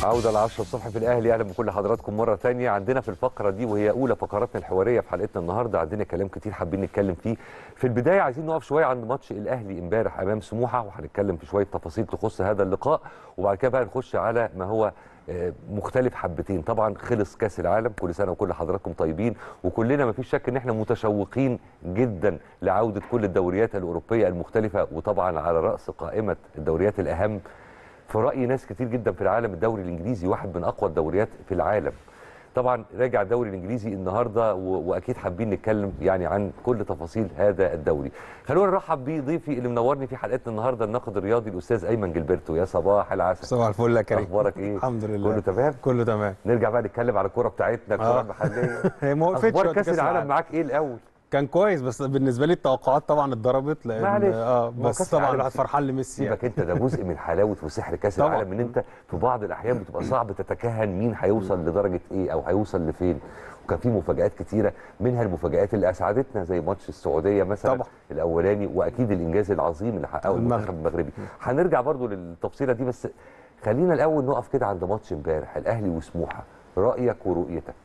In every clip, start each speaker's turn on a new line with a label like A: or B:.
A: عودة العشرة الصبح في الأهلي أهلا بكل حضراتكم مرة تانية عندنا في الفقرة دي وهي أولى فقراتنا الحوارية في حلقتنا النهاردة عندنا كلام كتير حابين نتكلم فيه في البداية عايزين نقف شوية عند ماتش الأهلي امبارح أمام سموحة وهنتكلم في شوية تفاصيل تخص هذا اللقاء وبعد كده بقى نخش على ما هو آه، مختلف حبتين طبعا خلص كاس العالم كل سنه وكل حضراتكم طيبين وكلنا مفيش شك ان احنا متشوقين جدا لعوده كل الدوريات الاوروبيه المختلفه وطبعا على راس قائمه الدوريات الاهم في راي ناس كتير جدا في العالم الدوري الانجليزي واحد من اقوى الدوريات في العالم طبعا راجع الدوري الانجليزي النهارده و... واكيد حابين نتكلم يعني عن كل تفاصيل هذا الدوري خلونا نرحب بضيفي اللي منورني في حلقتنا النهارده الناقد الرياضي الاستاذ ايمن جilberto يا صباح العسل
B: صباح الفل يا كريم
A: اخبارك ايه
B: الحمد لله
A: كله تمام
B: كله تمام
A: نرجع بقى نتكلم على الكوره بتاعتنا الكوره
B: آه.
A: المحليه
B: هي ما وقفتش
A: اخبار
B: وقت
A: كاس العالم معاك ايه الاول
B: كان كويس بس بالنسبه لي التوقعات طبعا اتضربت لان
A: معلش.
B: اه
A: ما هو
B: بس
A: كأس
B: طبعا
A: العالم
B: الواحد
A: سي-
B: فرحان لميسي يعني.
A: سيبك انت ده جزء من حلاوه وسحر كاس
B: طبعاً.
A: العالم ان انت في بعض الاحيان بتبقى صعب تتكهن مين هيوصل لدرجه ايه او هيوصل لفين وكان في مفاجات كتيره منها المفاجات اللي اسعدتنا زي ماتش السعوديه مثلا
B: طبعاً.
A: الاولاني واكيد الانجاز العظيم اللي حققه
B: المغرب.
A: المنتخب المغربي هنرجع برضو للتفصيله دي بس خلينا الاول نقف كده عند ماتش امبارح الاهلي وسموحه رايك ورؤيتك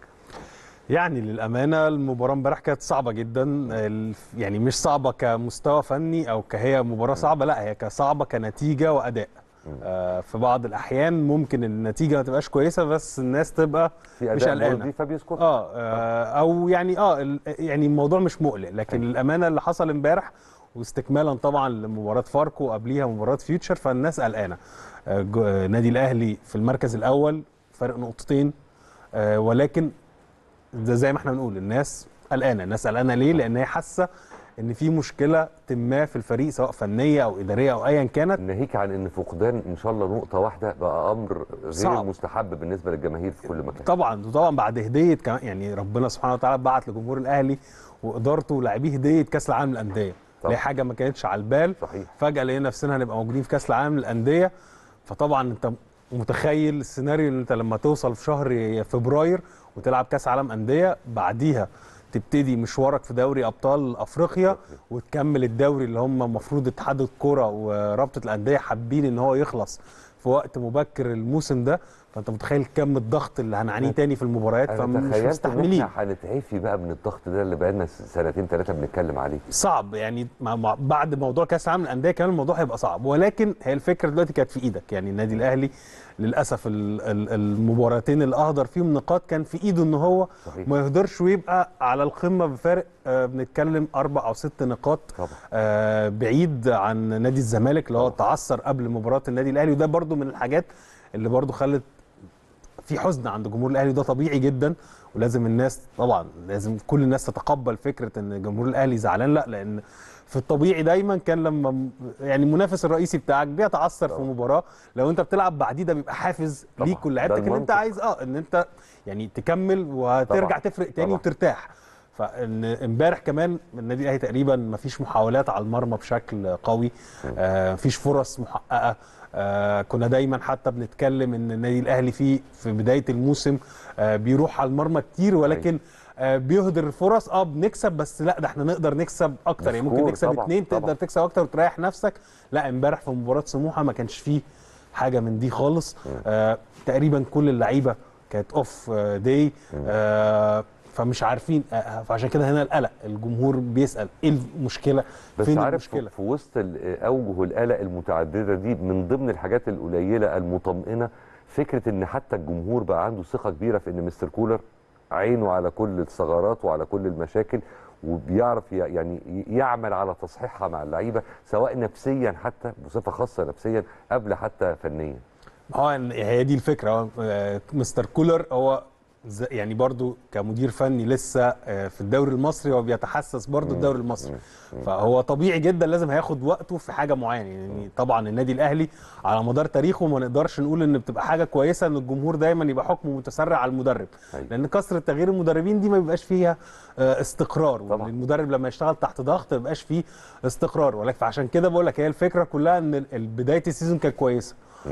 B: يعني للامانه المباراه امبارح كانت صعبه جدا ال- يعني مش صعبه كمستوى فني او كهي مباراه صعبه لا هي كصعبه كنتيجه واداء آه في بعض الاحيان ممكن النتيجه ما تبقاش كويسه بس الناس تبقى
A: في
B: مش
A: اداء
B: قلقانه
A: مرضي فبيسكت
B: آه, اه او يعني اه ال- يعني الموضوع مش مقلق لكن
A: أيوة.
B: الامانه اللي حصل امبارح واستكمالا طبعا لمباراه فاركو وقبليها مباراه فيوتشر فالناس قلقانه آه جو- آه، نادي الاهلي في المركز الاول فرق نقطتين آه ولكن ده زي ما احنا بنقول الناس قلقانه الناس قلقانه ليه لان هي حاسه ان في مشكله ما في الفريق سواء فنيه او اداريه او ايا كانت
A: ناهيك عن ان فقدان ان شاء الله نقطه واحده بقى امر غير
B: صعب.
A: مستحب بالنسبه للجماهير في كل مكان
B: طبعا وطبعا بعد هديه كمان يعني ربنا سبحانه وتعالى بعت لجمهور الاهلي وادارته ولاعبيه هديه كاس العالم للانديه
A: طبعا.
B: دي حاجه ما كانتش على البال
A: صحيح
B: فجاه لقينا نفسنا هنبقى موجودين في كاس العالم للانديه فطبعا انت متخيل السيناريو ان انت لما توصل في شهر فبراير وتلعب كاس عالم انديه بعديها تبتدي مشوارك في دوري ابطال افريقيا وتكمل الدوري اللي هم المفروض اتحاد الكره ورابطه الانديه حابين ان هو يخلص في وقت مبكر الموسم ده فانت متخيل كم الضغط اللي هنعانيه تاني في المباريات
A: انا
B: فمش
A: تخيلت ان
B: مستحملين
A: احنا هنتعفي بقى من الضغط ده اللي بقالنا سنتين ثلاثه بنتكلم عليه
B: صعب يعني مع مع بعد موضوع كاس العالم للانديه كمان الموضوع هيبقى صعب ولكن هي الفكره دلوقتي كانت في ايدك يعني النادي الاهلي للاسف ال- ال- المباراتين اللي اهدر فيهم نقاط كان في ايده ان هو
A: صحيح.
B: ما يهدرش ويبقى على القمه بفارق آه، بنتكلم اربع او ست نقاط
A: طبعا
B: آه، بعيد عن نادي الزمالك اللي هو
A: طبعا.
B: تعثر قبل مباراه النادي الاهلي وده برضو من الحاجات اللي برضو خلت في حزن عند جمهور الاهلي وده طبيعي جدا ولازم الناس طبعا لازم كل الناس تتقبل فكره ان جمهور الاهلي زعلان لا لان في الطبيعي دايما كان لما م- يعني المنافس الرئيسي بتاعك بيتعثر في
A: طبعا.
B: مباراه لو انت بتلعب بعديه ده بيبقى حافز
A: طبعا.
B: ليك
A: ده
B: ولعيبتك ان انت
A: المنطق.
B: عايز اه ان انت يعني تكمل وترجع
A: طبعا.
B: تفرق تاني
A: طبعا.
B: وترتاح فان امبارح كمان النادي الاهلي تقريبا ما فيش محاولات على المرمى بشكل قوي آه فيش فرص محققه آه كنا دايما حتى بنتكلم ان النادي الاهلي فيه في بدايه الموسم آه بيروح على المرمى كتير ولكن آه بيهدر الفرص اه بنكسب بس لا ده احنا نقدر نكسب اكتر يعني ممكن
A: بسكور
B: نكسب
A: طبعا،
B: اتنين
A: طبعا.
B: تقدر تكسب اكتر وتريح نفسك لا امبارح في مباراه سموحه ما كانش فيه حاجه من دي خالص آه تقريبا كل اللعيبه كانت اوف داي آه فمش عارفين آه فعشان كده هنا القلق الجمهور بيسال ايه المشكله
A: بس
B: فين
A: عارف
B: المشكله
A: في- في وسط ال- اوجه القلق المتعدده دي من ضمن الحاجات القليله المطمئنه فكره ان حتى الجمهور بقى عنده ثقه كبيره في ان مستر كولر عينه على كل الثغرات وعلى كل المشاكل وبيعرف ي- يعني يعمل على تصحيحها مع اللعيبه سواء نفسيا حتى بصفه خاصه نفسيا قبل حتى فنيا
B: اه إن هي دي الفكره هو، آه، مستر كولر هو ز- يعني برضو كمدير فني لسه آه، في الدوري المصري هو بيتحسس برضو الدوري المصري فهو طبيعي جدا لازم هياخد وقته في حاجه معينه يعني طبعا النادي الاهلي على مدار تاريخه ما نقدرش نقول ان بتبقى حاجه كويسه ان الجمهور دايما يبقى حكمه متسرع على المدرب
A: أيوة.
B: لان كثره تغيير المدربين دي ما بيبقاش فيها آه، استقرار
A: طبعا.
B: والمدرب لما يشتغل تحت ضغط ما بيبقاش فيه استقرار ولكن فعشان كده بقول لك هي الفكره كلها ان ال- بدايه السيزون كانت كويسه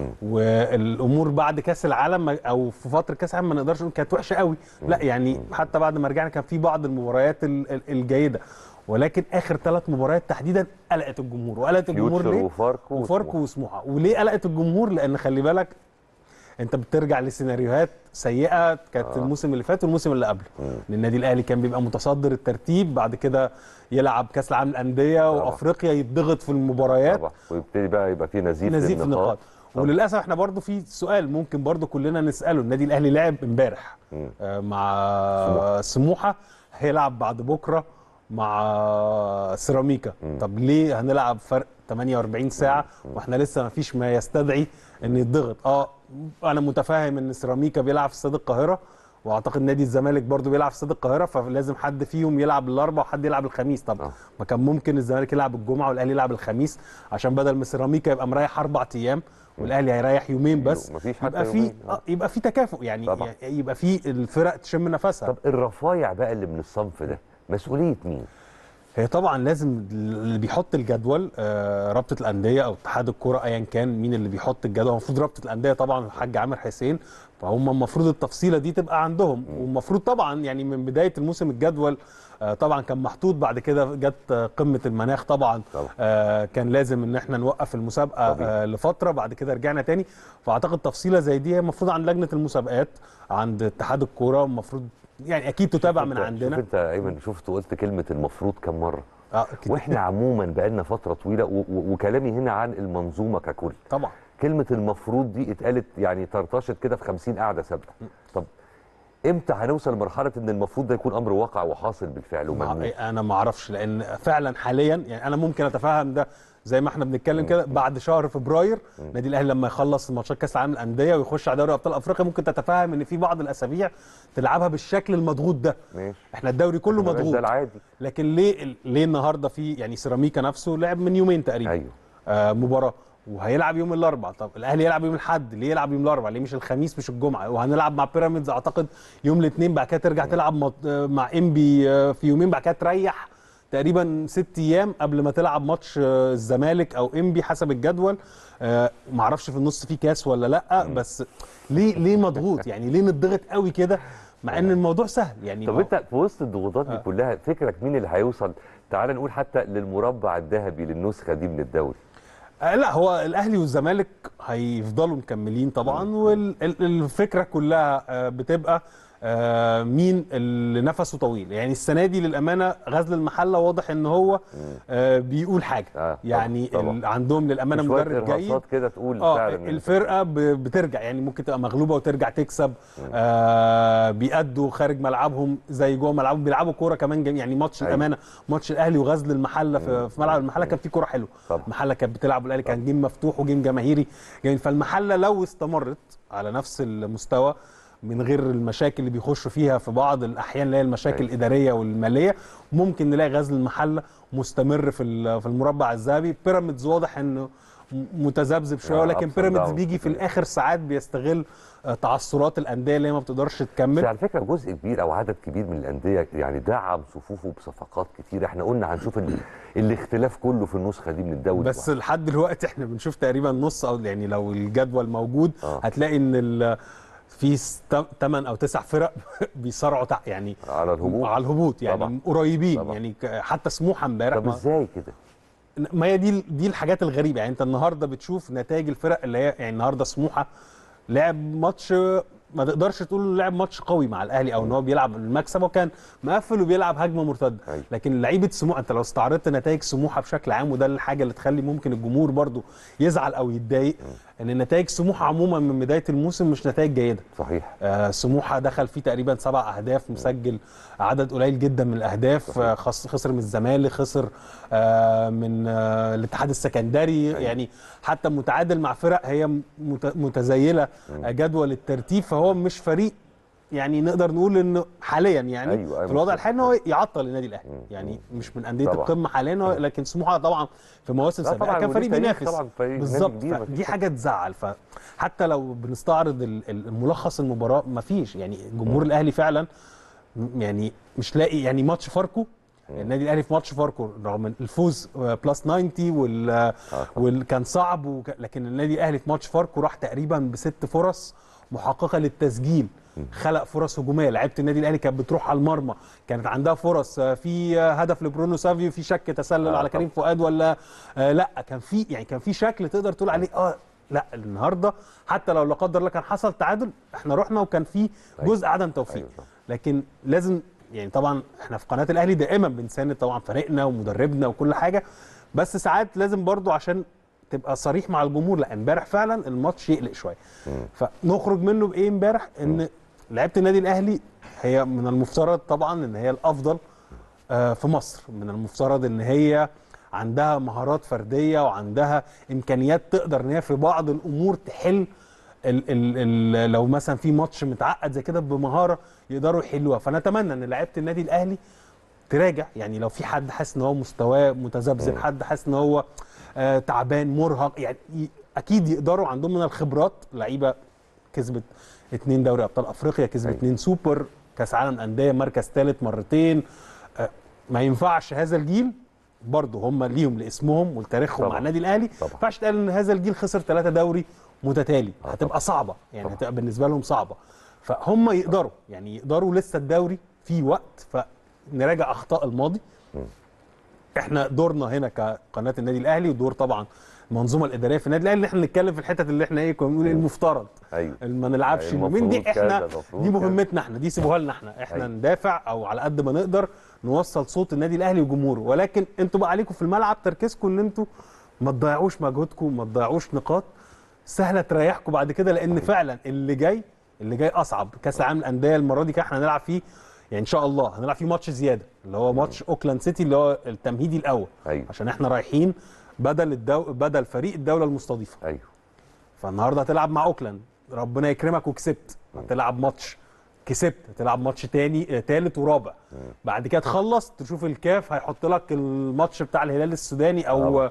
B: والامور بعد كاس العالم ما- او في فتره كاس العالم ما نقدرش نقول كانت وحشه قوي لا يعني حتى بعد ما رجعنا كان في بعض المباريات ال- ال- الجيده ولكن اخر ثلاث مباريات تحديدا قلقت الجمهور وقلقت الجمهور
A: فيوتشر
B: ليه
A: وفاركو
B: وفاركو وسموحه وليه قلقت الجمهور لان خلي بالك انت بترجع لسيناريوهات سيئه كانت
A: آه.
B: الموسم اللي فات والموسم اللي قبله
A: مم.
B: النادي الاهلي كان بيبقى متصدر الترتيب بعد كده يلعب كاس العالم للانديه
A: طبعا.
B: وافريقيا يتضغط في المباريات
A: طبعا ويبتدي بقى يبقى في نزيف,
B: نزيف
A: للنقاط.
B: النقاط
A: طبعا.
B: وللاسف احنا برضو في سؤال ممكن برضو كلنا نساله النادي الاهلي لعب امبارح
A: مم.
B: آه، مع سموحه هيلعب بعد بكره مع سيراميكا
A: مم.
B: طب ليه هنلعب فرق 48 ساعه واحنا لسه ما فيش ما يستدعي ان يتضغط اه انا متفاهم ان سيراميكا بيلعب في استاد القاهره واعتقد نادي الزمالك برضو بيلعب في استاد القاهره فلازم حد فيهم يلعب الاربع وحد يلعب الخميس طب
A: آه.
B: ما كان ممكن الزمالك يلعب الجمعه والاهلي يلعب الخميس عشان بدل ما سيراميكا يبقى مريح اربع ايام والاهلي هيريح يومين بس
A: مفيش حتى
B: يبقى في
A: يومين. آه.
B: آه، يبقى في تكافؤ يعني
A: طبعا.
B: يبقى في الفرق تشم نفسها
A: طب الرفايع بقى اللي من الصنف ده مسؤوليه مين؟
B: هي طبعا لازم اللي بيحط الجدول آه، رابطه الانديه او اتحاد الكوره ايا كان مين اللي بيحط الجدول المفروض رابطه الانديه طبعا الحاج عامر حسين فهم المفروض التفصيله دي تبقى عندهم والمفروض طبعا يعني من بدايه الموسم الجدول آه، طبعا كان محطوط بعد كده جت آه، قمه المناخ طبعا
A: طبعا.
B: آه، كان لازم ان احنا نوقف المسابقه
A: طبيعي.
B: آه، لفتره بعد كده رجعنا تاني فاعتقد تفصيله زي دي هي المفروض عند لجنه المسابقات عند اتحاد الكوره المفروض يعني اكيد تتابع من
A: شوف أنت-
B: عندنا
A: شوف انت ايمن شفت قلت كلمه المفروض كم مره
B: اه كده.
A: واحنا عموما بقالنا فتره طويله و- و- وكلامي هنا عن المنظومه ككل
B: طبعا
A: كلمه المفروض دي اتقالت يعني طرطشت كده في 50 قعده سابقه طب امتى هنوصل لمرحله ان المفروض ده يكون امر واقع وحاصل بالفعل
B: مع-
A: ومجنون
B: انا ما اعرفش لان فعلا حاليا يعني انا ممكن اتفهم ده زي ما احنا بنتكلم كده بعد شهر فبراير النادي الاهلي لما يخلص ماتشات كاس العالم للانديه ويخش على دوري ابطال افريقيا ممكن تتفهم ان في بعض الاسابيع تلعبها بالشكل المضغوط ده
A: ماشي
B: احنا الدوري كله
A: ما بقاش
B: مضغوط
A: ده العادي
B: لكن ليه ليه النهارده في يعني سيراميكا نفسه لعب من يومين تقريبا
A: ايوه
B: آه مباراه وهيلعب يوم الاربعاء طب الاهلي يلعب يوم الاحد ليه يلعب يوم الاربعاء ليه مش الخميس مش الجمعه وهنلعب مع بيراميدز اعتقد يوم الاثنين بعد كده ترجع تلعب مط- آه، مع انبي آه، في يومين بعد كده تريح تقريبا ست ايام قبل ما تلعب ماتش آه، الزمالك او انبي حسب الجدول آه، معرفش في النص في كاس ولا لا بس ليه ليه مضغوط يعني ليه نضغط قوي كده مع ان الموضوع سهل يعني
A: طب
B: ما-
A: انت في وسط الضغوطات دي
B: آه.
A: كلها فكرك مين اللي هيوصل تعال نقول حتى للمربع الذهبي للنسخه دي من الدوري
B: آه، لا هو الاهلي والزمالك هيفضلوا مكملين طبعا والفكره كلها آه، بتبقى آه، مين اللي نفسه طويل يعني السنه دي للامانه غزل المحله واضح ان هو آه، بيقول حاجه
A: آه، طبعاً،
B: يعني
A: طبعاً.
B: ال- عندهم للامانه
A: شوية
B: مدرب جيد
A: إرهاصات كده تقول
B: اه
A: فعلا إن-
B: الفرقه ب- بترجع يعني ممكن تبقى مغلوبه وترجع تكسب آه بيأدوا خارج ملعبهم زي جوه ملعبهم بيلعبوا كوره كمان جميل يعني ماتش
A: أيوة.
B: الامانه ماتش الاهلي وغزل المحله في, في ملعب المحله كان فيه كوره حلوه
A: طبعا.
B: المحله كانت بتلعب والاهلي كان جيم مفتوح وجيم جماهيري جميل فالمحله لو استمرت على نفس المستوى من غير المشاكل اللي بيخشوا فيها في بعض الاحيان اللي هي المشاكل
A: أيوة.
B: الاداريه والماليه ممكن نلاقي غزل المحله مستمر في ال- في المربع الذهبي بيراميدز واضح انه م- متذبذب شويه
A: آه،
B: ولكن
A: ups and
B: بيراميدز
A: downs.
B: بيجي في الاخر ساعات بيستغل آه، تعثرات الانديه اللي هي ما بتقدرش
A: بس
B: تكمل
A: على فكره جزء كبير او عدد كبير من الانديه يعني دعم صفوفه بصفقات كتير احنا قلنا هنشوف ال... الاختلاف كله في النسخه دي من الدوري
B: بس لحد دلوقتي احنا بنشوف تقريبا نص او يعني لو الجدول موجود
A: آه.
B: هتلاقي ان ال- في 8 او 9 فرق بيصارعوا تع- يعني
A: على الهبوط
B: على الهبوط يعني
A: طبعا.
B: قريبين
A: طبعا.
B: يعني ك- حتى سموحه امبارح
A: طب
B: ما-
A: ازاي كده
B: ما هي دي دي الحاجات الغريبه يعني انت النهارده بتشوف نتائج الفرق اللي هي يعني النهارده سموحه لعب ماتش ما تقدرش تقول لعب ماتش قوي مع الاهلي او ان هو بيلعب المكسب وكان مقفل وبيلعب هجمه مرتده
A: أيوة.
B: لكن لعيبه سموحه انت لو استعرضت نتائج سموحه بشكل عام وده الحاجه اللي تخلي ممكن الجمهور برضو يزعل او يتضايق ان نتائج سموحه عموما من بدايه الموسم مش نتائج جيده
A: صحيح
B: آه، سموحه دخل فيه تقريبا سبع اهداف مسجل عدد قليل جدا من الاهداف آه، خس- خسر من الزمالك خسر آه، من آه، الاتحاد السكندري يعني حتى متعادل مع فرق هي مت- متزيله آه، جدول الترتيب فهو مش فريق يعني نقدر نقول انه حاليا يعني
A: أيوة، أيوة،
B: في الوضع
A: مظبوط.
B: الحالي ان هو يعطل النادي الاهلي يعني مش من انديه
A: طبعا.
B: القمه حاليا هو- لكن سموحه طبعا في مواسم
A: لا
B: سابقه
A: طبعا
B: كان
A: وليه
B: فريق
A: تاريخ
B: بينافس
A: طبعا فريق نادي
B: بالظبط
A: كبير، مفيش
B: دي حاجه تزعل فحتى لو بنستعرض ال- ال- الملخص المباراه مفيش يعني جمهور الاهلي فعلا م- يعني مش لاقي يعني ماتش فاركو النادي الاهلي في ماتش فاركو رغم الفوز آه، بلس 90 وال
A: طبعا.
B: وكان صعب وك... لكن النادي الاهلي في ماتش فاركو راح تقريبا بست فرص محققه للتسجيل خلق فرص هجوميه لعيبه النادي الاهلي كانت بتروح على المرمى كانت عندها فرص آه، في آه، هدف لبرونو سافيو في شك تسلل
A: آه،
B: على كريم فؤاد ولا آه لا كان في يعني كان في شكل تقدر تقول عليه اه لا النهارده حتى لو لا قدر الله كان حصل تعادل احنا رحنا وكان في جزء عدم توفيق
A: أيوة صح.
B: لكن لازم يعني طبعا احنا في قناه الاهلي دائما بنساند طبعا فريقنا ومدربنا وكل حاجه بس ساعات لازم برضو عشان تبقى صريح مع الجمهور لا امبارح فعلا الماتش يقلق شويه فنخرج منه بايه امبارح ان لعيبه النادي الاهلي هي من المفترض طبعا ان هي الافضل آه، في مصر من المفترض ان هي عندها مهارات فرديه وعندها امكانيات تقدر ان هي في بعض الامور تحل ال ال ال لو مثلا في ماتش متعقد زي كده بمهاره يقدروا يحلوها فنتمنى ان لعيبه النادي الاهلي تراجع يعني لو في حد حاسس ان هو مستواه متذبذب حد حاسس ان هو آه تعبان مرهق يعني ي- اكيد يقدروا عندهم من الخبرات لعيبه كسبت اتنين دوري ابطال افريقيا كسبت
A: أيوة.
B: اتنين سوبر كاس عالم انديه مركز ثالث مرتين آه ما ينفعش هذا الجيل برضه هم ليهم لاسمهم ولتاريخهم
A: طبعا.
B: مع النادي الاهلي ما
A: طبعا.
B: ينفعش تقال ان هذا الجيل خسر ثلاثه دوري متتالي
A: آه
B: هتبقى
A: طبعا.
B: صعبه يعني
A: طبعا.
B: هتبقى بالنسبه لهم صعبه فهم يقدروا يعني يقدروا لسه الدوري في وقت فنراجع اخطاء الماضي احنا دورنا هنا كقناه النادي الاهلي ودور طبعا المنظومه الاداريه في النادي الاهلي ان احنا نتكلم في الحتت اللي احنا ايه كنا بنقول المفترض
A: ايوه
B: ما نلعبش
A: المفروض
B: اليومين دي
A: كذا،
B: احنا
A: المفروض
B: دي
A: كذا.
B: مهمتنا احنا دي سيبوها لنا احنا احنا
A: أيوة.
B: ندافع او على قد ما نقدر نوصل صوت النادي الاهلي وجمهوره ولكن انتوا بقى عليكم في الملعب تركيزكم ان انتوا ما تضيعوش مجهودكم ما تضيعوش نقاط سهله تريحكم بعد كده لان فعلا اللي جاي اللي جاي اصعب كاس العالم للانديه المره دي كده احنا هنلعب فيه يعني ان شاء الله هنلعب فيه ماتش زياده اللي هو ماتش اوكلاند سيتي اللي هو التمهيدي الاول
A: ايوه
B: عشان احنا رايحين بدل الدو... بدل فريق الدوله المستضيفه
A: ايوه
B: فالنهارده هتلعب مع اوكلاند ربنا يكرمك وكسبت هتلعب ماتش كسبت هتلعب ماتش تاني آه، تالت ورابع بعد كده تخلص تشوف الكاف هيحط لك الماتش بتاع الهلال السوداني او
A: طبعا.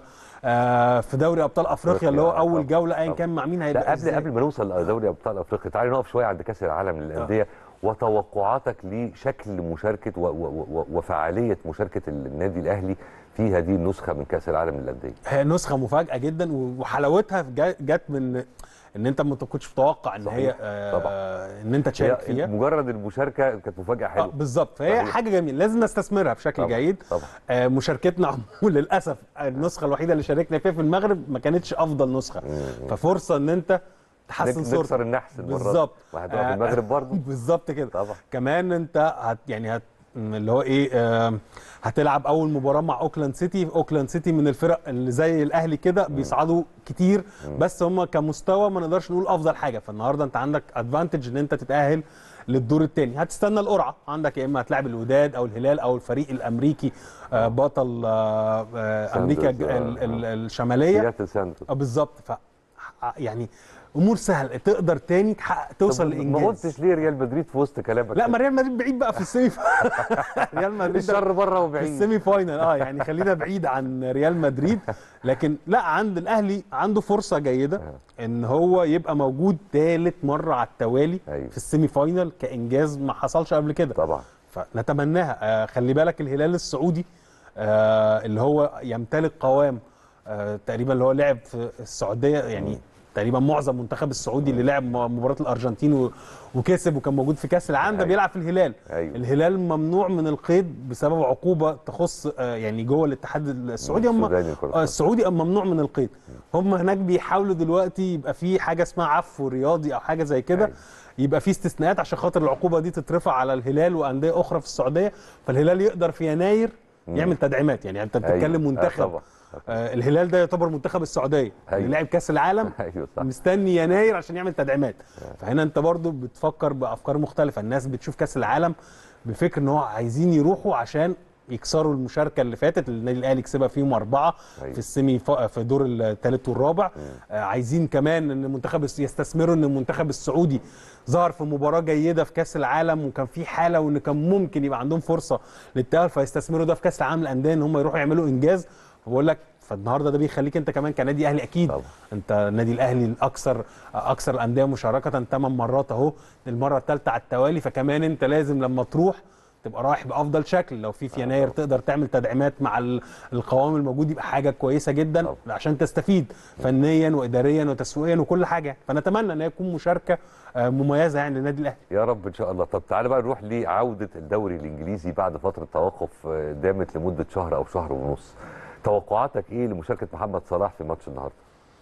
B: آه في دوري ابطال افريقيا اللي هو
A: أفريقيا،
B: اول
A: طبعا.
B: جوله ايا
A: طبعا.
B: كان مع مين
A: لا
B: هيبقى
A: قبل
B: إزاي.
A: قبل ما نوصل لدوري ابطال افريقيا تعالي نقف شويه عند كاس العالم للانديه وتوقعاتك لشكل مشاركه و و و وفعاليه مشاركه النادي الاهلي في هذه النسخه من كاس العالم للانديه
B: هي نسخه مفاجاه جدا وحلاوتها جا- جت من ان انت ما كنتش متوقع ان هي
A: صحيح.
B: آه
A: طبعا.
B: ان انت تشارك
A: هي
B: فيها
A: مجرد المشاركه كانت مفاجاه
B: آه
A: حلوه
B: بالظبط فهي
A: صحيح.
B: حاجه جميله لازم نستثمرها بشكل
A: طبعا.
B: جيد
A: طبعا
B: آه، مشاركتنا عموما للاسف النسخه الوحيده اللي شاركنا فيها في المغرب ما كانتش افضل نسخه ففرصه ان انت تحسن
A: نك-
B: صورتك
A: نكسر النحس المره دي.
B: بالظبط
A: وهتبقى في
B: آه،
A: المغرب برضه
B: بالظبط كده
A: طبعا
B: كمان انت هت يعني هت اللي هو ايه آه هتلعب اول مباراه مع اوكلاند سيتي اوكلاند سيتي من الفرق اللي زي الاهلي كده بيصعدوا كتير بس هم كمستوى ما نقدرش نقول افضل حاجه فالنهارده انت عندك ادفانتج ان انت تتاهل للدور الثاني هتستنى القرعه عندك يا اما هتلاعب الوداد او الهلال او الفريق الامريكي آه بطل آه آه امريكا
A: ساندرز،
B: ال-
A: آه،
B: ال- الشماليه
A: سياتل ساندرز
B: اه بالظبط ف يعني امور سهله تقدر تاني تحقق توصل
A: طب
B: لانجاز
A: ما قلتش ليه ريال مدريد في وسط كلامك
B: لا ما ريال مدريد بعيد بقى في السيمي ريال مدريد ده
A: الشر بره
B: في
A: وبعيد
B: السيمي فاينل اه يعني خلينا بعيد عن ريال مدريد لكن لا عند الاهلي عنده فرصه جيده ان هو يبقى موجود ثالث مره على التوالي
A: أيوة.
B: في السيمي فاينل كانجاز ما حصلش قبل كده
A: طبعا
B: فنتمناها آه خلي بالك الهلال السعودي آه اللي هو يمتلك قوام آه تقريبا اللي هو لعب في السعوديه يعني تقريبا معظم منتخب السعودي اللي لعب م- مباراه الارجنتين و- وكسب وكان موجود في كاس العالم ده
A: أيوة.
B: بيلعب في الهلال
A: أيوة.
B: الهلال ممنوع من القيد بسبب عقوبه تخص آه يعني جوه الاتحاد السعودي هم
A: السوداني لكرة
B: آه
A: القدم.
B: السعودي ممنوع من القيد هم هناك بيحاولوا دلوقتي يبقى في حاجه اسمها عفو رياضي او حاجه زي كده
A: أيوة.
B: يبقى في استثناءات عشان خاطر العقوبه دي تترفع على الهلال وانديه اخرى في السعوديه فالهلال يقدر في يناير يعمل تدعيمات يعني انت بتتكلم
A: أيوة. آه
B: منتخب
A: طبعا
B: آه الهلال ده يعتبر منتخب السعوديه
A: أيوة.
B: اللي لعب كاس العالم
A: ايوه صح
B: مستني يناير عشان يعمل تدعيمات فهنا انت برضو بتفكر بافكار مختلفه الناس بتشوف كاس العالم بفكر ان هو عايزين يروحوا عشان يكسروا المشاركه اللي فاتت اللي النادي الاهلي كسبها فيهم اربعه
A: أيوة.
B: في السيمي ف- في دور الثالث والرابع آه عايزين كمان ان المنتخب الس- يستثمروا ان المنتخب السعودي ظهر في مباراه جيده في كاس العالم وكان في حاله وان كان ممكن يبقى عندهم فرصه للتاهل فيستثمروا ده في كاس العالم للانديه ان هم يروحوا يعملوا انجاز بقول لك فالنهارده ده بيخليك انت كمان كنادي اهلي اكيد
A: طبعا.
B: انت النادي الاهلي الاكثر اكثر الانديه مشاركه ثمان مرات اهو المره الثالثه على التوالي فكمان انت لازم لما تروح تبقى رايح بافضل شكل لو في في يناير تقدر تعمل تدعيمات مع ال- القوام الموجود يبقى حاجه كويسه جدا
A: طبعا.
B: عشان تستفيد فنيا واداريا وتسويقيا وكل حاجه فنتمنى ان هي تكون مشاركه آه، مميزه يعني للنادي الاهلي
A: يا رب ان شاء الله طب تعالى بقى نروح لعوده الدوري الانجليزي بعد فتره توقف آه، دامت لمده شهر او شهر ونص توقعاتك ايه لمشاركه محمد صلاح في ماتش النهارده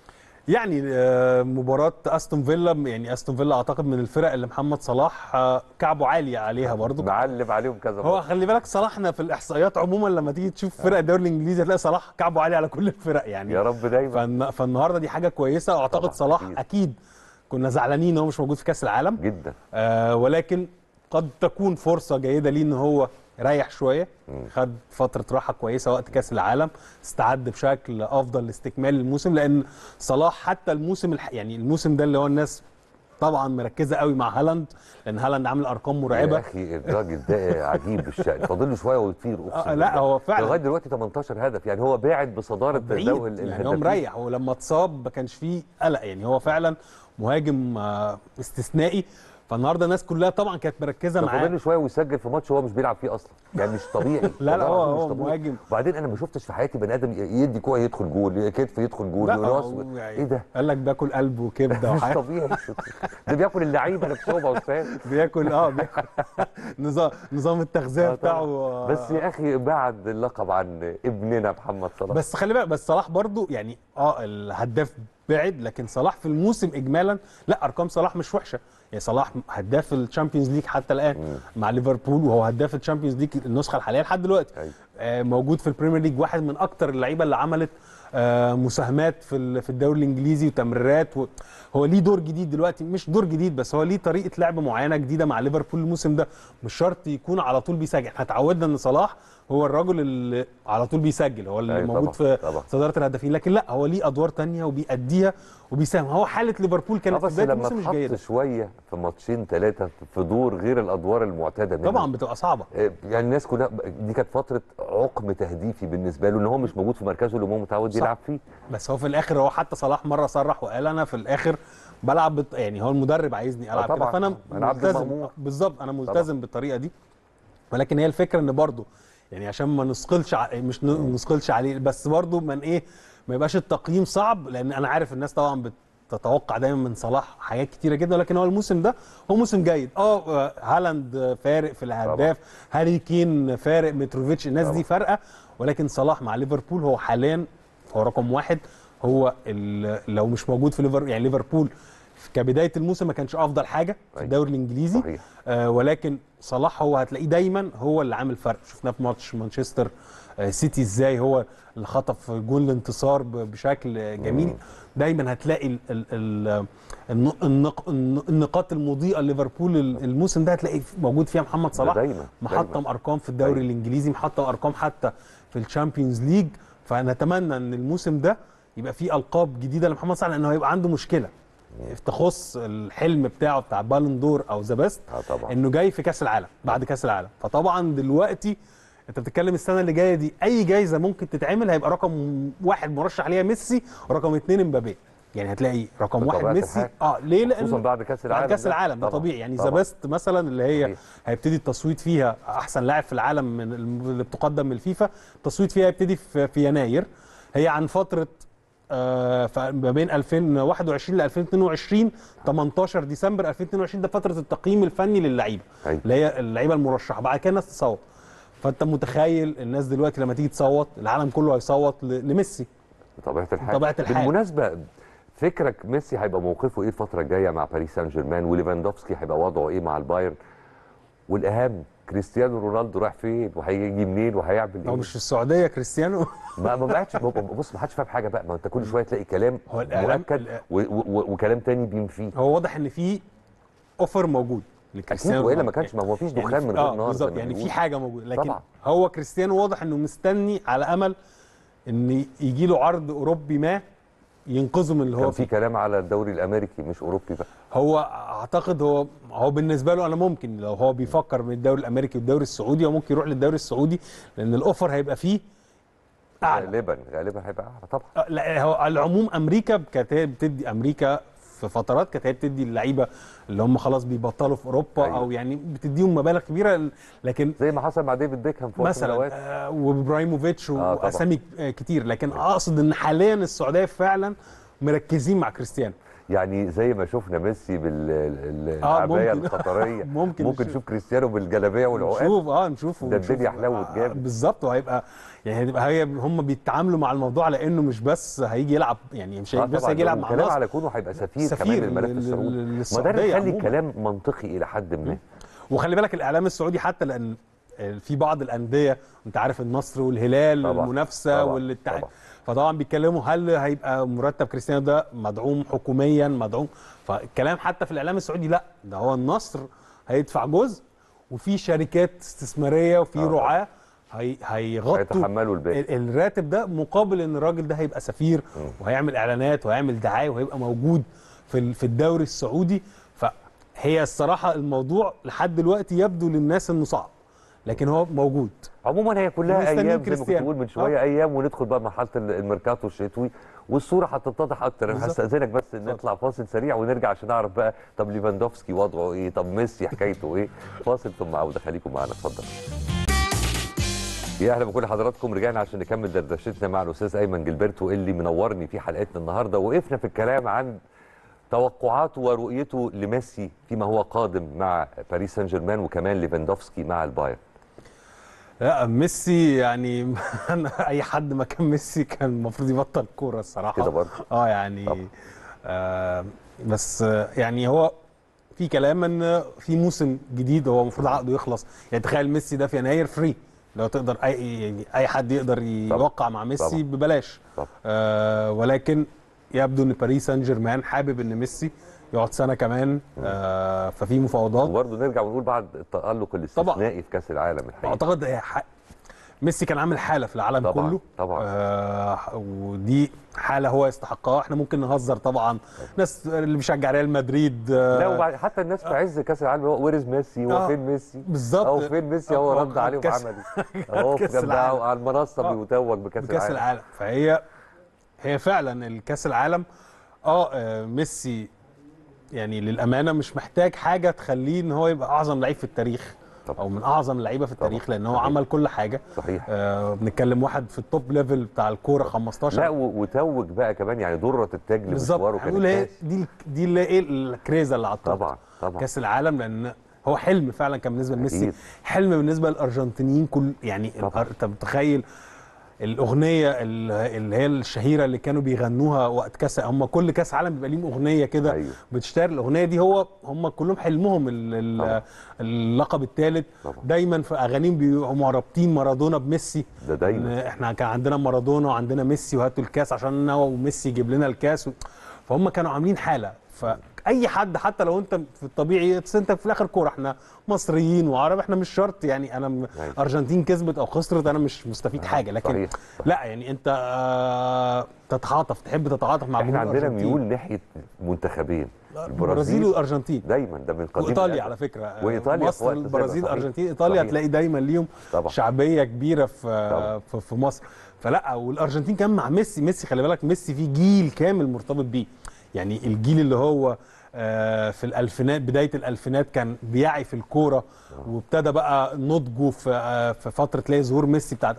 B: يعني آه، مباراة استون فيلا يعني استون فيلا اعتقد من الفرق اللي محمد صلاح آه، كعبه عالي عليها برضو
A: معلم عليهم كذا
B: هو
A: مرة.
B: خلي بالك صلاحنا في الاحصائيات عموما لما تيجي تشوف فرق الدوري الانجليزي هتلاقي صلاح كعبه عالي على كل الفرق يعني
A: يا رب دايما
B: فالن- فالنهارده دي حاجه كويسه واعتقد
A: طبعاً،
B: صلاح
A: أكيد.
B: اكيد, أكيد كنا زعلانين ان هو مش موجود في كاس العالم
A: جدا
B: آه ولكن قد تكون فرصه جيده ليه ان هو ريح شويه خد فتره راحه كويسه وقت كاس العالم استعد بشكل افضل لاستكمال الموسم لان صلاح حتى الموسم الح... يعني الموسم ده اللي هو الناس طبعا مركزه قوي مع هالاند لان هالاند عامل ارقام
A: يا
B: مرعبه
A: اخي الراجل ده عجيب بالشأن فاضل له شويه ويطير اقسم
B: آه لا
A: بالله.
B: هو فعلا
A: لغايه دلوقتي 18 هدف يعني هو باعد بصداره
B: بعيد
A: دوري
B: يعني هو
A: الهدافين.
B: مريح ولما اتصاب ما كانش فيه قلق يعني هو فعلا مهاجم آه، استثنائي فالنهارده الناس كلها طبعا كانت مركزه
A: ده
B: معاه
A: فاضل له شويه ويسجل في ماتش هو مش بيلعب فيه اصلا يعني مش طبيعي
B: لا لا
A: والله
B: هو
A: العظيم مش
B: هو
A: طبيعي.
B: مهاجم
A: وبعدين انا ما شفتش في حياتي بني ادم يدي كوره يدخل جول كتف يدخل جول
B: لا
A: راس
B: هو يعني
A: ايه ده
B: قال لك بياكل قلب وكبده
A: مش
B: وحاجات
A: طبيعي ده بياكل اللعيبه نفسهم يا استاذ
B: بياكل اه بياكل نظام نظام التغذيه
A: آه طبعاً.
B: بتاعه آه،
A: بس يا اخي بعد اللقب عن ابننا محمد صلاح
B: بس خلي بالك بس صلاح برضو يعني اه الهداف بعد لكن صلاح في الموسم اجمالا لا ارقام صلاح مش وحشه يعني صلاح هداف الشامبيونز ليج حتى الان مع ليفربول وهو هداف الشامبيونز ليج النسخه الحاليه لحد دلوقتي
A: أيوة.
B: آه موجود في البريمير ليج واحد من اكتر اللعيبه اللي عملت آه مساهمات في ال- في الدوري الانجليزي وتمريرات و... هو ليه دور جديد دلوقتي مش دور جديد بس هو ليه طريقه لعب معينه جديده مع ليفربول الموسم ده مش شرط يكون على طول بيسجل احنا اتعودنا ان صلاح هو الرجل اللي على طول بيسجل هو اللي
A: أيوة
B: موجود
A: طبعاً،
B: في
A: طبعاً.
B: صداره الهدافين لكن لا هو ليه ادوار تانية وبيأديها وبيساهم هو حاله ليفربول
A: اه
B: كانت في
A: بس
B: بدايه
A: لما
B: الموسم مش
A: اتحط
B: جيده
A: شويه في ماتشين ثلاثه في دور غير الادوار المعتاده منه
B: طبعا بتبقى صعبه
A: آه، يعني الناس كلها دي كانت فتره عقم تهديفي بالنسبه له ان هو مش موجود في مركزه اللي هو متعود
B: صح.
A: يلعب فيه
B: بس هو في الاخر هو حتى صلاح مره صرح وقال انا في الاخر بلعب بت... يعني هو المدرب عايزني العب كده
A: طبعاً.
B: فانا
A: أنا عبد
B: ملتزم
A: المأمور.
B: بالظبط انا ملتزم بالطريقه دي ولكن هي الفكره ان برضو يعني عشان ما نثقلش ع... مش ن- نثقلش عليه بس برضو من ايه ما يبقاش التقييم صعب لان انا عارف الناس طبعا بتتوقع دايما من صلاح حاجات كتيره جدا ولكن هو الموسم ده هو موسم جيد اه آه، هالاند فارق في الهداف هاري كين فارق متروفيتش الناس
A: طبعاً.
B: دي فارقه ولكن صلاح مع ليفربول هو حاليا هو رقم واحد هو ال- لو مش موجود في ليفر يعني ليفربول كبدايه الموسم ما كانش افضل حاجه في
A: أيوة.
B: الدوري الانجليزي
A: صحيح.
B: آه ولكن صلاح هو هتلاقيه دايما هو اللي عامل فرق شفناه في ماتش مانشستر آه سيتي ازاي هو اللي خطف جول الانتصار ب- بشكل آه، جميل دايما هتلاقي ال ال ال الن- النق- الن- النقاط المضيئه ليفربول ال- الموسم ده هتلاقي موجود فيها محمد صلاح
A: دايما
B: محطم
A: دايماً.
B: ارقام في الدوري
A: أيوة.
B: الانجليزي محطم ارقام حتى في الشامبيونز ليج فنتمنى ان الموسم ده يبقى فيه القاب جديده لمحمد صلاح لانه هيبقى عنده مشكله تخص الحلم بتاعه بتاع بالون دور او ذا بيست
A: اه طبعا
B: انه جاي في كاس العالم بعد كاس العالم فطبعا دلوقتي انت بتتكلم السنه اللي جايه دي اي جايزه ممكن تتعمل هيبقى رقم واحد مرشح ليها ميسي ورقم اثنين امبابي يعني هتلاقي رقم واحد
A: بطبيعة
B: ميسي
A: الحال.
B: اه ليه لان
A: خصوصا بعد كاس العالم
B: بعد كاس
A: ده.
B: العالم ده
A: طبعاً.
B: طبيعي يعني ذا
A: طبعاً.
B: بيست مثلا اللي هي
A: صحيح.
B: هيبتدي التصويت فيها احسن لاعب في العالم من الم- اللي بتقدم من الفيفا التصويت فيها هيبتدي في, في يناير هي عن فتره آه، ف- ما بين 2021 ل 2022 18 ديسمبر 2022 ده فتره التقييم الفني للعيبه
A: أيوة.
B: اللي هي اللعيبه المرشحه بعد كده الناس تصوت فانت متخيل الناس دلوقتي لما تيجي تصوت العالم كله هيصوت ل- لميسي
A: بطبيعه الحال
B: بطبيعة الحال.
A: بالمناسبه فكرك ميسي هيبقى موقفه ايه الفتره الجايه مع باريس سان جيرمان وليفاندوفسكي هيبقى وضعه ايه مع البايرن والاهم كريستيانو رونالدو رايح فين وهيجي منين وهيعمل
B: هو
A: ايه
B: مش في السعوديه كريستيانو
A: ما ما بقتش بص ما حدش فاهم حاجه بقى ما انت كل شويه تلاقي كلام
B: هو الإعلام-
A: مؤكد
B: الإع-
A: و- و- وكلام تاني بينفيه
B: هو واضح ان في اوفر موجود
A: اكيد
B: لكريستيانو
A: والا ما
B: رونالدو.
A: كانش ما هو فيش
B: يعني
A: دخان
B: في-
A: من غير
B: اه
A: نار زي
B: بالظبط
A: ما
B: يعني في
A: بيقولوا.
B: حاجه موجوده لكن
A: طبعاً.
B: هو كريستيانو واضح انه مستني على امل ان يجي له عرض اوروبي ما ينقذه من اللي
A: كان
B: هو
A: في
B: فيه
A: كلام على الدوري الامريكي مش اوروبي بقى
B: هو اعتقد هو هو بالنسبه له انا ممكن لو هو بيفكر من الدوري الامريكي والدوري السعودي هو ممكن يروح للدوري السعودي لان الاوفر هيبقى فيه اعلى
A: غالبا غالبا هيبقى اعلى طبعا
B: آه، لا هو على العموم امريكا كانت هي بتدي امريكا في فترات كانت هي بتدي اللعيبه اللي هم خلاص بيبطلوا في اوروبا
A: أيوة.
B: او يعني بتديهم مبالغ كبيره لكن
A: زي ما حصل مع ديفيد بيكهام في وقت من
B: مثلا
A: الأوقات.
B: آه وابراهيموفيتش
A: آه، طبعا.
B: واسامي آه كتير لكن اقصد ان حاليا السعوديه فعلا مركزين مع كريستيانو
A: يعني زي ما شفنا ميسي بالعبايه
B: ممكن.
A: القطريه
B: ممكن
A: ممكن
B: نشوف.
A: نشوف كريستيانو بالجلابيه والعقاد
B: نشوف اه نشوفه
A: ده
B: ونشوف-
A: الدنيا حلوت
B: آه،
A: جامد.
B: بالظبط وهيبقى يعني هتبقى هي هم بيتعاملوا مع الموضوع على انه مش بس هيجي يلعب يعني مش
A: آه
B: بس
A: طبعاً،
B: هيجي يلعب مع
A: وكلام
B: النصر
A: على كونه هيبقى سفير,
B: سفير
A: كمان للملف
B: لل-
A: السعودي
B: لل-
A: ما ده
B: للسعودية
A: اللي يخلي
B: عموماً.
A: الكلام منطقي الى حد ما
B: وخلي بالك الاعلام السعودي حتى لان في بعض الانديه انت عارف النصر والهلال
A: طبعاً،
B: المنافسه
A: طبعاً،
B: والاتحاد
A: طبعاً.
B: فطبعا بيتكلموا هل هيبقى مرتب كريستيانو ده مدعوم حكوميا مدعوم فالكلام حتى في الاعلام السعودي لا ده هو النصر هيدفع جزء وفي شركات استثماريه وفي
A: آه.
B: رعاه هي هيغطوا
A: هيتحملوا الباقي
B: ال- الراتب ده مقابل ان الراجل ده هيبقى سفير وهيعمل اعلانات وهيعمل دعايه وهيبقى موجود في ال- في الدوري السعودي فهي الصراحه الموضوع لحد دلوقتي يبدو للناس انه صعب لكن هو موجود
A: عموما هي كلها
B: مستنيين
A: ايام زي ما كنت
B: كريستيانو.
A: بقول من شويه ايام وندخل بقى مرحله ال- الميركاتو الشتوي والصوره هتتضح اكتر انا
B: بالظبط.
A: هستاذنك بس نطلع فاصل سريع ونرجع عشان نعرف بقى طب ليفاندوفسكي وضعه ايه طب ميسي حكايته ايه فاصل ثم عوده خليكم معانا اتفضل يا اهلا بكل حضراتكم رجعنا عشان نكمل دردشتنا مع الاستاذ ايمن جilberto اللي منورني في حلقتنا النهارده وقفنا في الكلام عن توقعاته ورؤيته لميسي فيما هو قادم مع باريس سان جيرمان وكمان ليفاندوفسكي مع البايرن
B: لا ميسي يعني أنا اي حد مكان ميسي كان المفروض يبطل كوره الصراحه
A: كده برضه
B: اه يعني
A: طبعا.
B: آه بس آه، يعني هو في كلام ان في موسم جديد هو المفروض عقده يخلص يعني تخيل ميسي ده في يناير فري لو تقدر اي يعني اي حد يقدر يوقع مع ميسي
A: طبعا.
B: ببلاش
A: طبعا.
B: آه ولكن يبدو ان باريس سان جيرمان حابب ان ميسي يقعد سنه كمان آه ففي مفاوضات
A: وبرضه نرجع ونقول بعد التألق الاستثنائي في كأس العالم الحقيقي
B: اعتقد هي ح... ميسي كان عامل حاله في العالم
A: طبعاً،
B: كله
A: طبعاً.
B: آه ودي حاله هو يستحقها احنا ممكن نهزر طبعا ناس اللي بيشجع ريال مدريد آه
A: لا وبعد حتى الناس في عز كأس العالم هو ويرز ميسي هو
B: آه،
A: فين ميسي
B: بالظبط.
A: هو فين ميسي هو
B: آه،
A: رد عليه
B: كأس-
A: وعمل إيه؟ اهو
B: كأس
A: جنب
B: العالم.
A: على المنصه
B: آه،
A: بيتوج بكأس
B: بكاس
A: العالم
B: العالم فهي هي فعلا الكاس العالم اه آه، ميسي يعني للامانه مش محتاج حاجه تخليه ان هو يبقى اعظم لعيب في التاريخ
A: طبعا.
B: او من اعظم اللعيبه في التاريخ
A: طبعا.
B: لان هو
A: صحيح.
B: عمل كل حاجه
A: صحيح
B: آه بنتكلم واحد في التوب ليفل بتاع الكوره 15
A: لا و- وتوج بقى كمان يعني ضره التاج
B: بالظبط
A: لمشواره كان
B: هنقول هي
A: الكاس.
B: دي دي اللي ايه الكريزه اللي على الطاوله
A: طبعا طبعا
B: كاس العالم لان هو حلم فعلا كان بالنسبه لميسي
A: أكيد.
B: حلم بالنسبه للارجنتينيين كل يعني
A: طبعاً.
B: الأر- انت متخيل الاغنيه ال- اللي هي الشهيره اللي كانوا بيغنوها وقت كاس هم كل كاس عالم بيبقى ليهم اغنيه كده
A: أيوه.
B: بتشتهر الاغنيه دي هو هم كلهم حلمهم ال-
A: طبعاً.
B: ال- اللقب الثالث
A: طبعاً.
B: دايما في اغانيهم بيبقوا رابطين مارادونا بميسي
A: ده دايما
B: إن احنا كان عندنا مارادونا وعندنا ميسي وهاتوا الكاس عشان هو وميسي يجيب لنا الكاس و... فهم كانوا عاملين حاله فاي حد حتى لو انت في الطبيعي بس انت في الاخر كوره احنا مصريين وعرب احنا مش شرط يعني انا م-
A: أيوة.
B: ارجنتين كسبت او خسرت انا مش مستفيد حاجه لكن
A: صحيح.
B: لا يعني انت آه تتعاطف تحب تتعاطف مع
A: احنا
B: جمهور
A: عندنا
B: الأرجنتين.
A: ميول ناحيه منتخبين
B: البرازيل والارجنتين
A: دايما ده من قديم
B: وايطاليا
A: الأزل.
B: على فكره آه،
A: وإيطاليا في
B: مصر
A: وقت سابق،
B: البرازيل
A: صحيح.
B: الارجنتين ايطاليا
A: صحيح.
B: هتلاقي دايما ليهم
A: طبعا.
B: شعبيه كبيره في
A: طبعا.
B: في, في مصر فلا والارجنتين كمان مع ميسي ميسي خلي بالك ميسي في جيل كامل مرتبط بيه يعني الجيل اللي هو آه، في الالفينات بدايه الالفينات كان بيعي في الكوره وابتدى بقى نضجه في آه، في فتره تلاقي ظهور ميسي بتاعت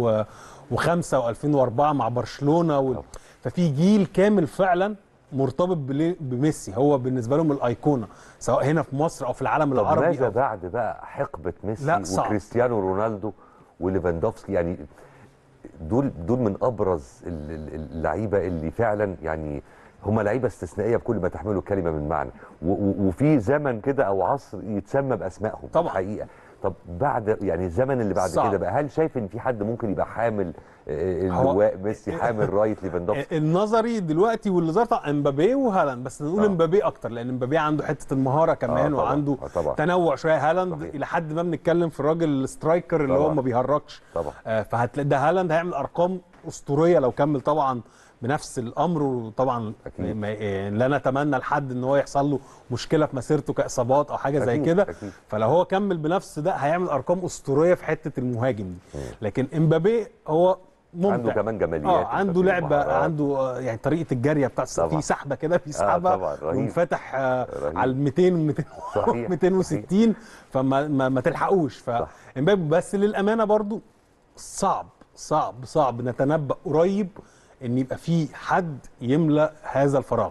B: 2005 و2004 مع برشلونه وال...
A: طبعا.
B: ففي جيل كامل فعلا مرتبط بلي- بميسي هو بالنسبه لهم الايقونه سواء هنا في مصر او في العالم
A: طب
B: العربي
A: ماذا
B: أو
A: بعد بقى حقبه ميسي
B: لا، صعب.
A: وكريستيانو رونالدو وليفاندوفسكي يعني دول دول من ابرز ال- ال- اللعيبه اللي فعلا يعني هم لعيبه استثنائيه بكل ما تحمله الكلمه من معنى و- و- وفي زمن كده او عصر يتسمى باسمائهم
B: طبعا.
A: حقيقه طب بعد يعني الزمن اللي بعد
B: صعب.
A: كده بقى هل شايف ان في حد ممكن يبقى حامل آه،
B: هو-
A: اللواء ميسي حامل رايت ليفاندوفسكي
B: النظري دلوقتي واللي ظهر طبعاً امبابي وهالاند بس نقول
A: آه.
B: امبابي اكتر لان امبابي عنده حته المهاره كمان
A: طبعاً.
B: وعنده
A: آه، طبعاً.
B: تنوع شويه هالاند
A: صحيح.
B: الى حد ما بنتكلم في الراجل السترايكر اللي هو
A: طبعاً.
B: ما بيهرجش
A: طبعا
B: آه، فهتلاقي ده هالاند هيعمل ارقام اسطوريه لو كمل طبعا بنفس الامر وطبعا
A: أكيد.
B: ما- آه، لا نتمنى لحد ان هو يحصل له مشكله في مسيرته كاصابات او حاجه زي
A: أكيد،
B: كده
A: أكيد.
B: فلو هو كمل بنفس ده هيعمل ارقام اسطوريه في حته المهاجم دي لكن امبابي هو ممتع
A: عنده كمان جماليات
B: اه عنده
A: وفي
B: لعبه
A: مهارات.
B: عنده آه، يعني طريقه الجاريه بتاعت
A: طبعاً.
B: في سحبه كده بيسحبها
A: طبعاً، رهيب.
B: ومفتح آه
A: رهيب.
B: على ال 200 200
A: صحيح،
B: 260 فما ما, ما تلحقوش
A: صح.
B: فامبابي بس للامانه برضو صعب صعب صعب نتنبأ قريب ان يبقى في حد يملأ هذا الفراغ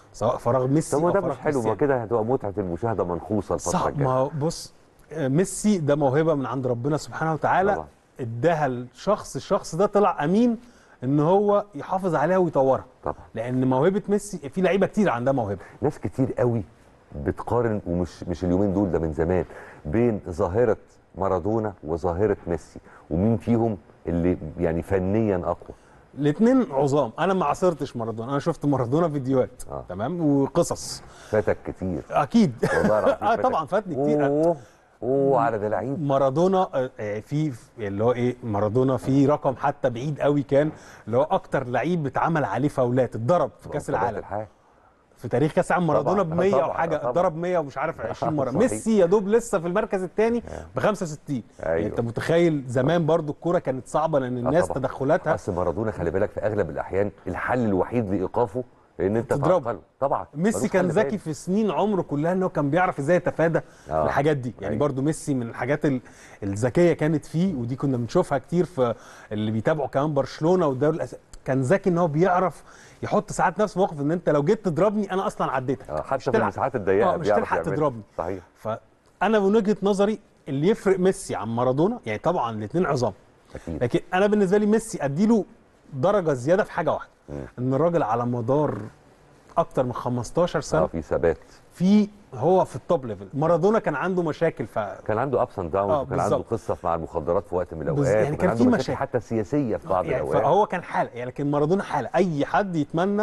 B: سواء فراغ ميسي
A: طب ما
B: أو
A: ده
B: فراغ
A: مش حلو ما
B: كريستيانو.
A: كده هتبقى متعه المشاهده منخوصه الفتره
B: صعب
A: الجايه
B: ما هو بص آه، ميسي ده موهبه من عند ربنا سبحانه وتعالى
A: طبعا.
B: اداها الشخص الشخص ده طلع امين ان هو يحافظ عليها ويطورها
A: طبعا
B: لان موهبه ميسي في لعيبه كتير عندها موهبه
A: ناس كتير قوي بتقارن ومش مش اليومين دول ده من زمان بين ظاهره مارادونا وظاهره ميسي ومين فيهم اللي يعني فنيا اقوى
B: الاثنين عظام انا ما عاصرتش مارادونا انا شفت مارادونا فيديوهات
A: آه.
B: تمام وقصص
A: فاتك كتير
B: اكيد
A: والله العظيم
B: اه
A: فاتك.
B: طبعا فاتني كتير
A: اوه اوه على ده لعيب
B: مارادونا آه، آه، في في- اللي هو ايه مارادونا في رقم حتى بعيد قوي كان اللي هو اكتر لعيب اتعمل عليه فاولات اتضرب في كاس
A: طبيعة
B: العالم
A: الحال.
B: في تاريخ كاس العالم مارادونا ب
A: طبعاً،
B: 100
A: طبعاً،
B: وحاجه
A: طبعاً.
B: اتضرب 100 ومش عارف 20 مره
A: صحيح.
B: ميسي يا دوب لسه في المركز الثاني ب 65 يعني
A: أيوة.
B: انت متخيل زمان برضو الكوره كانت صعبه لان
A: آه
B: الناس
A: طبعاً.
B: تدخلاتها
A: بس مارادونا خلي بالك في اغلب الاحيان الحل الوحيد لايقافه ان انت
B: تضربه.
A: تعطله طبعا
B: ميسي
A: ملوش
B: كان
A: حل
B: ذكي
A: تاني.
B: في سنين عمره كلها ان هو كان بيعرف ازاي يتفادى
A: آه.
B: الحاجات دي يعني
A: أيوة.
B: برضو ميسي من الحاجات ال- الذكيه كانت فيه ودي كنا بنشوفها كتير في اللي بيتابعوا كمان برشلونه والدوري الأس... كان ذكي ان هو بيعرف يحط ساعات نفسه في موقف ان انت لو جيت تضربني انا اصلا عديتك
A: آه، حتى
B: مش
A: في
B: تلحق.
A: المساحات الضيقه
B: اه مش
A: بيعرف
B: تلحق
A: يعملها.
B: تضربني
A: صحيح
B: فانا من وجهه نظري اللي يفرق ميسي عن مارادونا يعني طبعا الاثنين عظام
A: اكيد
B: لكن انا بالنسبه لي ميسي اديله درجه زياده في حاجه واحده
A: مم.
B: ان الراجل على مدار اكتر من 15 سنه
A: اه في ثبات
B: في هو في التوب ليفل مارادونا كان عنده مشاكل ف
A: كان عنده ابس اند داونز
B: آه،
A: وكان عنده
B: بالظبط.
A: قصه مع المخدرات في وقت من
B: بز-
A: الاوقات
B: يعني
A: وكان
B: كان
A: عنده
B: في
A: مشاكل
B: مشاكل.
A: حتى سياسيه في بعض
B: يعني
A: الاوقات
B: فهو كان حاله يعني لكن مارادونا حاله اي حد يتمنى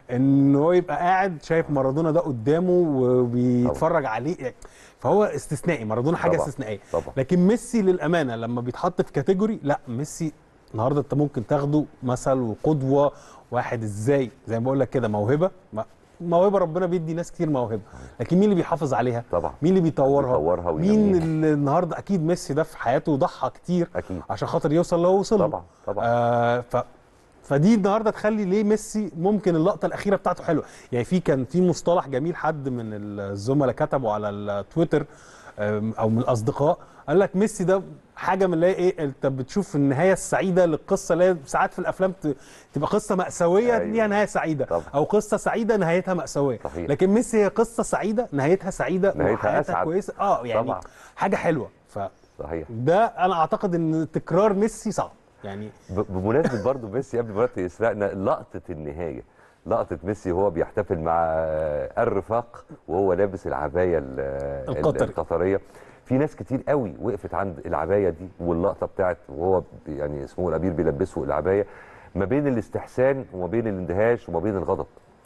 B: ان هو يبقى قاعد شايف مارادونا ده قدامه وبيتفرج عليه يعني فهو استثنائي مارادونا حاجه
A: طبعاً.
B: استثنائيه
A: طبعا
B: لكن ميسي للامانه لما بيتحط في كاتيجوري لا ميسي النهارده انت ممكن تاخده مثل وقدوه واحد ازاي زي ما بقول لك كده موهبه ما- موهبه ربنا بيدي ناس كتير موهبه لكن مين اللي بيحافظ عليها
A: طبعا
B: مين اللي بيطورها
A: بيطورها
B: مين
A: وينميها.
B: اللي النهارده اكيد ميسي ده في حياته ضحى كتير
A: اكيد
B: عشان خاطر يوصل اللي هو وصل له.
A: طبعا طبعا
B: آه ف فدي النهارده تخلي ليه ميسي ممكن اللقطه الاخيره بتاعته حلوه يعني في كان في مصطلح جميل حد من الزملاء كتبه على التويتر آم، او من الاصدقاء قال لك ميسي ده حاجه من اللي هي ايه انت بتشوف النهايه السعيده للقصه اللي هي ساعات في الافلام ت- تبقى قصه مأساويه
A: أيوة.
B: ليها نهايه سعيده
A: طبعا.
B: او قصه سعيده نهايتها مأساويه
A: صحيح.
B: لكن ميسي هي قصه سعيده نهايتها سعيده
A: نهايتها
B: وحياتها
A: أسعد.
B: كويسه اه يعني
A: طبعا.
B: حاجه حلوه ف
A: صحيح
B: ده انا اعتقد ان تكرار ميسي صعب يعني
A: ب- بمناسبه برضو ميسي قبل ما يسرقنا لقطه النهايه لقطه ميسي وهو بيحتفل مع آه، الرفاق وهو لابس العبايه ال- ال-
B: القطري.
A: القطريه في ناس كتير قوي وقفت عند العبايه دي واللقطه بتاعت وهو بي- يعني اسمه الامير بيلبسه العبايه ما بين الاستحسان وما بين الاندهاش وما بين الغضب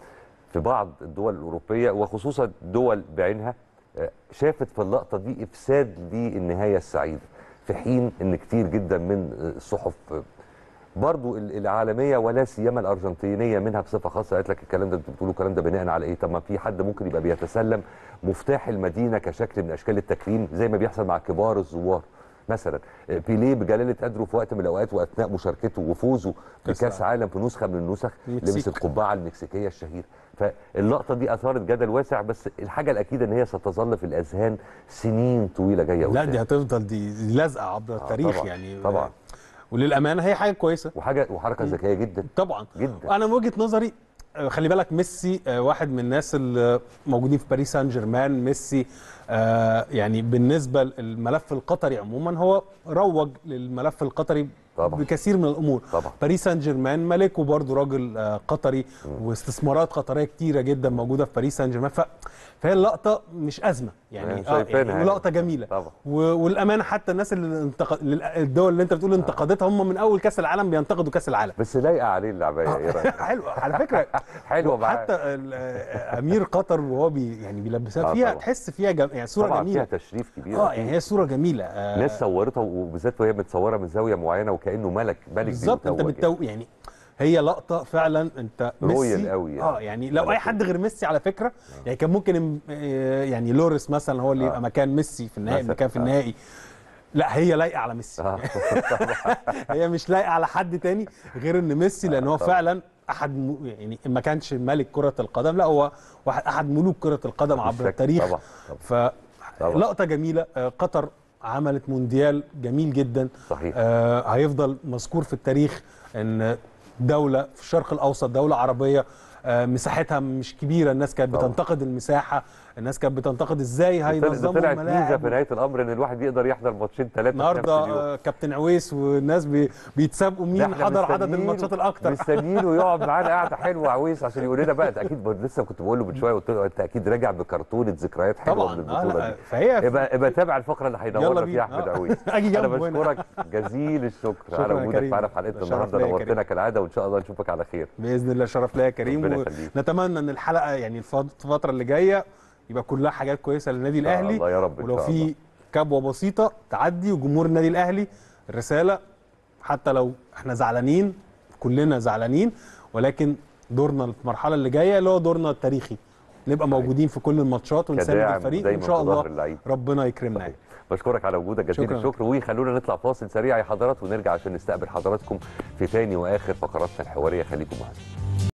A: في بعض الدول الاوروبيه وخصوصا دول بعينها آه، شافت في اللقطه دي افساد للنهايه السعيده في حين ان كتير جدا من آه، الصحف آه، برضو ال- العالميه ولا سيما الارجنتينيه منها بصفه خاصه قالت لك الكلام ده انتوا بتقولوا الكلام ده بناء على ايه؟ طب ما في حد ممكن يبقى بيتسلم مفتاح المدينه كشكل من اشكال التكريم زي ما بيحصل مع كبار الزوار مثلا آه، بيليه بجلاله قدره في وقت من الاوقات واثناء مشاركته وفوزه
B: كأس
A: بكاس عالم في نسخه من النسخ
B: المكسيك.
A: لبس القبعه المكسيكيه الشهيره فاللقطه دي اثارت جدل واسع بس الحاجه الاكيده ان هي ستظل في الاذهان سنين طويله جايه
B: لا
A: قدام.
B: دي هتفضل دي دي لازقه عبر التاريخ
A: طبعاً،
B: يعني
A: طبعاً.
B: وللامانه هي حاجه كويسه
A: وحاجه وحركه ذكيه جدا
B: طبعا
A: جدا
B: انا من وجهه نظري آه، خلي بالك ميسي آه، واحد من الناس اللي موجودين في باريس سان جيرمان ميسي آه، يعني بالنسبه للملف القطري عموما هو روج للملف القطري
A: طبعاً.
B: بكثير من الامور
A: طبعا
B: باريس سان جيرمان ملكه برضه راجل آه، قطري واستثمارات قطريه كتيره جدا موجوده في باريس سان جيرمان ف... فهي اللقطه مش ازمه يعني
A: يعني
B: اه
A: شايفينها
B: يعني
A: يعني.
B: لقطه جميله
A: طبعا
B: و- والامانه حتى الناس اللي انتقد الدول اللي انت بتقول انتقدتها هم من اول كاس العالم بينتقدوا كاس العالم
A: بس لايقه عليه اللعبه ايه رايك؟
B: حلو على فكره
A: حلوه معاه
B: حتى ال- آه، امير قطر وهو بي يعني بيلبسها
A: آه
B: فيها
A: طبعاً.
B: تحس فيها جم... يعني صوره
A: طبعا
B: جميله
A: فيها تشريف كبير
B: اه يعني هي صوره جميله آه
A: ناس صورتها وبالذات وهي متصوره من زاويه معينه وكانه ملك ملك
B: بالظبط انت
A: بيتوج
B: بتو يعني هي لقطه فعلا انت
A: رويال
B: ميسي
A: قوي يعني.
B: اه يعني لو اي
A: ملك.
B: حد غير ميسي على فكره يعني كان ممكن ام- آه، يعني لوريس مثلا هو اللي
A: آه.
B: يبقى مكان ميسي في النهائي
A: مثلاً،
B: مكان في
A: آه.
B: النهائي لا هي لايقه على ميسي
A: آه.
B: هي مش لايقه على حد تاني غير ان ميسي لان هو
A: طبعا.
B: فعلا احد م... يعني ما كانش ملك كره القدم لا هو واحد احد ملوك كره القدم عبر
A: بالشكل.
B: التاريخ
A: طبعا طبعا طبعا.
B: فلقطه جميله آه، قطر عملت مونديال جميل جدا
A: صحيح
B: آه هيفضل مذكور في التاريخ ان دوله في الشرق الاوسط دوله عربيه آه، مساحتها مش كبيره الناس كانت
A: طبعا.
B: بتنتقد المساحه الناس كانت بتنتقد ازاي
A: ده
B: هينظموا
A: طلعت ميزه
B: الملاعب
A: في نهايه الامر ان الواحد يقدر يحضر ماتشين ثلاثه في نفس
B: النهارده
A: اليوم
B: آه، كابتن عويس والناس بي بيتسابقوا
A: ده
B: مين
A: احنا
B: حضر عدد
A: مستنيينه-
B: الماتشات الاكتر
A: مستنيينه يقعد معانا قعده حلوه عويس عشان يقول لنا بقى أنت اكيد برضه لسه كنت بقول له من شويه قلت له انت اكيد راجع بكرتونه ذكريات حلوه
B: طبعا
A: من
B: آه،
A: البطوله
B: لا،
A: دي
B: فهي
A: يبقى يبقى تابع الفقره اللي
B: يلا
A: هينورنا
B: بينا.
A: فيها احمد
B: آه.
A: عويس
B: أجي
A: انا
B: جنبه هنا.
A: بشكرك جزيل الشكر
B: شكراً
A: على
B: يا
A: وجودك
B: كريم.
A: معانا في حلقتنا
B: ده شرف
A: النهارده
B: ليا يا
A: نورتنا
B: كريم.
A: كالعاده وان شاء الله نشوفك على خير
B: باذن الله شرف ليا يا كريم
A: ربنا يخليك.
B: ونتمنى ان الحلقه يعني الفت- الفتره اللي جايه يبقى كلها حاجات كويسه للنادي
A: إن شاء
B: الاهلي
A: الله يا رب إن
B: ولو
A: شاء الله.
B: في كبوه بسيطه تعدي وجمهور النادي الاهلي الرساله حتى لو احنا زعلانين كلنا زعلانين ولكن دورنا في المرحله اللي جايه اللي هو دورنا التاريخي نبقى موجودين في كل الماتشات ونساند
A: كداعم
B: الفريق
A: دايماً
B: وان شاء
A: في ظهر
B: الله
A: اللعيب.
B: ربنا يكرمنا يعني.
A: بشكرك على وجودك جزيل
B: شكراً.
A: الشكر وخلونا نطلع فاصل سريع يا حضرات ونرجع عشان نستقبل حضراتكم في تاني واخر فقراتنا الحواريه خليكم معانا